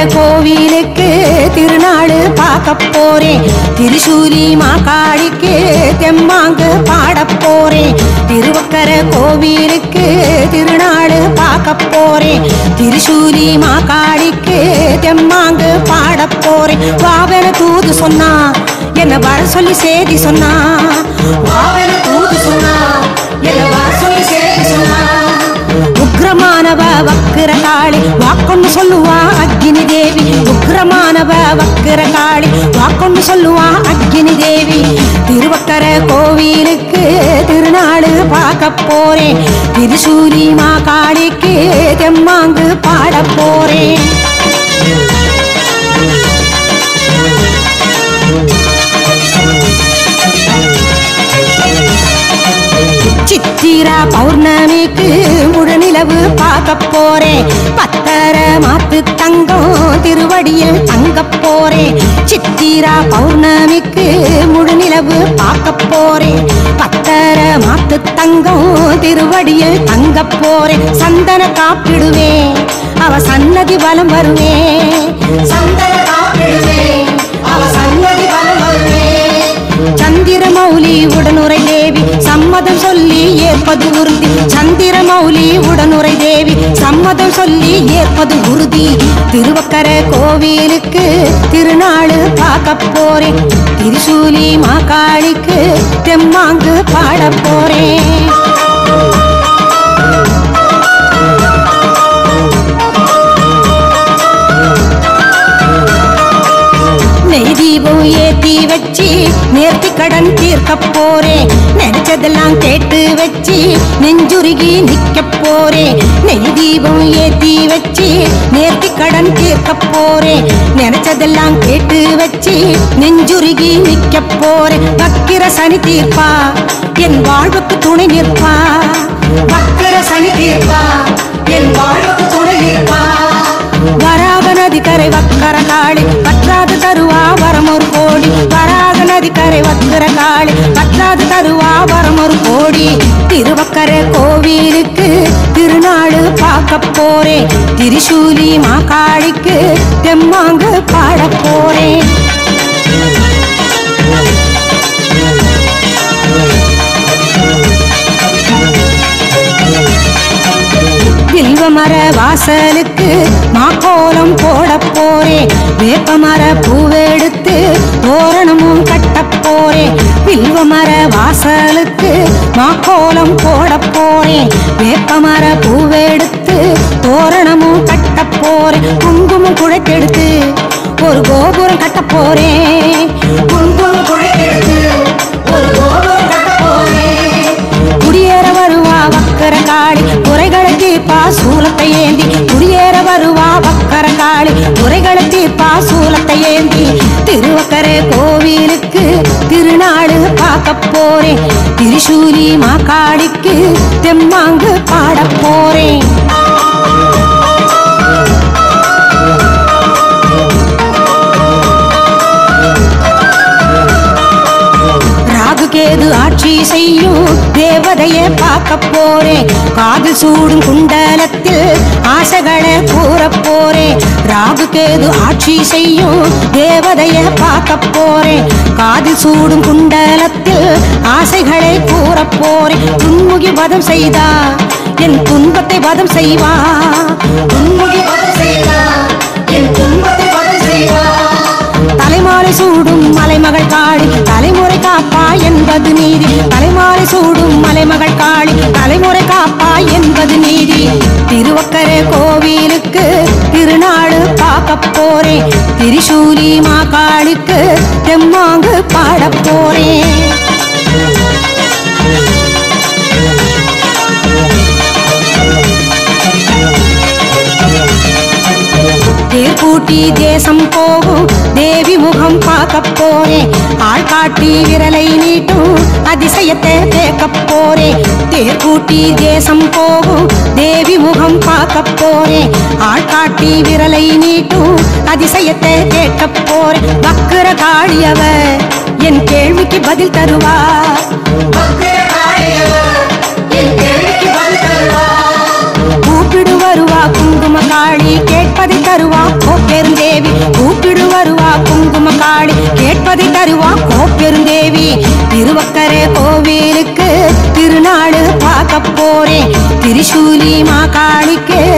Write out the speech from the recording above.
கோவிலுக்கு திருநாள் பார்க்க போறேன் திரிசூலி மாக்காளிக்கு தெம்மாங்கு பாடப் போறேன் திருவக்கர கோவிலுக்கு திருநாள் பார்க்க போறேன் திரிசூலி மாக்காளிக்கு தெம்மாங்கு பாடப் போறேன் வாவன தூது சொன்னா என்ன வர சொல்லி சேதி சொன்னா வாவன தூது சொன்னா என்ன வர சொல்லி சேதி சொன்னா உக்ரமானவ வக்கிர காளி வாக்கொண்டு சொல்லுவா அக்னி தேவி உக்ரமானவ வக்கிர காளி வாக்கொண்டு சொல்லுவா அக்னி தேவி திருவக்கர கோவிலுக்கு திருநாள் பார்க்க போறேன் திருசூலி மா காளிக்கு தெம்மாங்கு பாட போறேன் சித்திரா பௌர்ணமிக்கு முழுநிலவு பார்க்க போறேன் பத்தர மாத்து தங்கம் திருவடியில் தங்க போறேன் சித்திரா பௌர்ணமிக்கு முழுநிலவு பார்க்க போறேன் பத்தர மாத்து தங்கம் திருவடியில் தங்க போறேன் சந்தன காப்பிடுவேன் அவ சன்னதி வலம் வருவேன் சந்தன காப்பிடுவேன் அவ சன்னதி வலம் வருவேன் சந்திர மௌலி உடனுரை தேவி சம்மதம் சொல்லி ஏற்பது உறுதி சந்திர மௌலி உடனுரை தேவி சம்மதம் சொல்லி ஏற்பது உறுதி திருவக்கர கோவிலுக்கு திருநாள் பார்க்க போறேன் திரிசூலி மாகாளிக்கு தெம்மாங்கு பாட போறேன் நெய் தீபம் ஏத்தி வச்சு நேர்த்தி கடன் தீர்க்க போறேன் நினைச்சதெல்லாம் கேட்டு வச்சு நெஞ்சுருகி நிக்க போறேன் நெய் தீபம் ஏத்தி வச்சு நேர்த்தி கடன் தீர்க்க போறேன் நினைச்சதெல்லாம் கேட்டு வச்சு நெஞ்சுருகி நிக்க போறேன் வக்கிர சனி தீர்ப்பா என் வாழ்வுக்கு துணை நிற்பா வக்கிர சனி தீர்ப்பா என் வாழ்வுக்கு துணை நிற்பா வராக நதி கரை வக்கர காளி பற்றாது தருவா வரம் ஒரு கோடி வராக நதி கரை வக்கர காளி பற்றாது தருவா வரம் ஒரு கோடி திருவக்கர கோவிலுக்கு திருநாள் பார்க்க போறேன் திரிசூலி மாகாளிக்கு தெம்மாங்கு பாட போறேன் வில்வ மர வாசலுக்கு மாக்கோலம் போட போறேன் வேப்ப மர பூவெடுத்து தோரணமும் கட்ட போறேன் வில்வ மர வாசலுக்கு மாக்கோலம் போட போறேன் வேப்ப மர பூவெடுத்து தோரணமும் கட்ட போறேன் குங்குமம் குழைக்கெடுத்து ஒரு கோபுரம் கட்ட போறேன் குங்குமம் குழைக்கெடுத்து ஒரு கோபுரம் கட்ட போறேன் குடியேற வருவா வக்கர காளி குறைகளை தீர்ப்பா சூலத்தை ஏந்தி குடியேற வருவா வக்கர காளி குறைகளை தீர்ப்பா சூலத்தை ஏந்தி திருவக்கர கோவிலுக்கு திருநாள் பார்க்க போறேன் திரிசூலி மாக்காளிக்கு தெம்மாங்கு பாட போறேன் ராகு கேது ஆட்சி செய்யும் தேவதையை பார்க்க போறேன் காது சூடும் குண்டலத்தில் ஆசைகளை கூற போறேன் ராகு கேது ஆட்சி செய்யும் தேவதையை பார்க்க போறேன் காது சூடும் குண்டலத்தில் ஆசைகளை கூற போறேன் துன்முகி வதம் செய்தா என் துன்பத்தை வதம் செய்வா துன்முகி வதம் செய்தா என் துன்பத்தை வதம் செய்வா தலைமாலை சூடும் மலைமகள் காளி தலைமுறை காப்பா என்பது நீதி தலைமாலை சூடும் மலைமகள் காளி தலைமுறை காப்பா என்பது நீதி திருவக்கரை கோவிலுக்கு திருநாள் பார்க்க போறேன் திரிசூலி மாகாளிக்கு தெம்மாங்கு பாட போறேன் தேர் பூட்டி தேசம் போகும் தேவி முகம் பார்க்க போறேன் ஆள் காட்டி விரலை நீட்டும் அதிசயத்தை கேட்க போறேன் தேர் பூட்டி தேசம் போகும் தேவி முகம் பார்க்க போறேன் ஆள் காட்டி விரலை நீட்டும் அதிசயத்தை கேட்க போறேன் வக்கர காளியவ என் கேள்விக்கு பதில் தருவா வக்கர காளியவ என் கேள்விக்கு பதில் தருவா கூப்பிடு வருவா குங்கும காளி கேட்பதை தருவா போக்கெருந்து திருவிடை தருவா கோப்பெருந்தேவி திருவக்கரை கோவிலுக்கு திருநாடு பார்க்க போறேன் திரிசூலி மாகாளிக்கு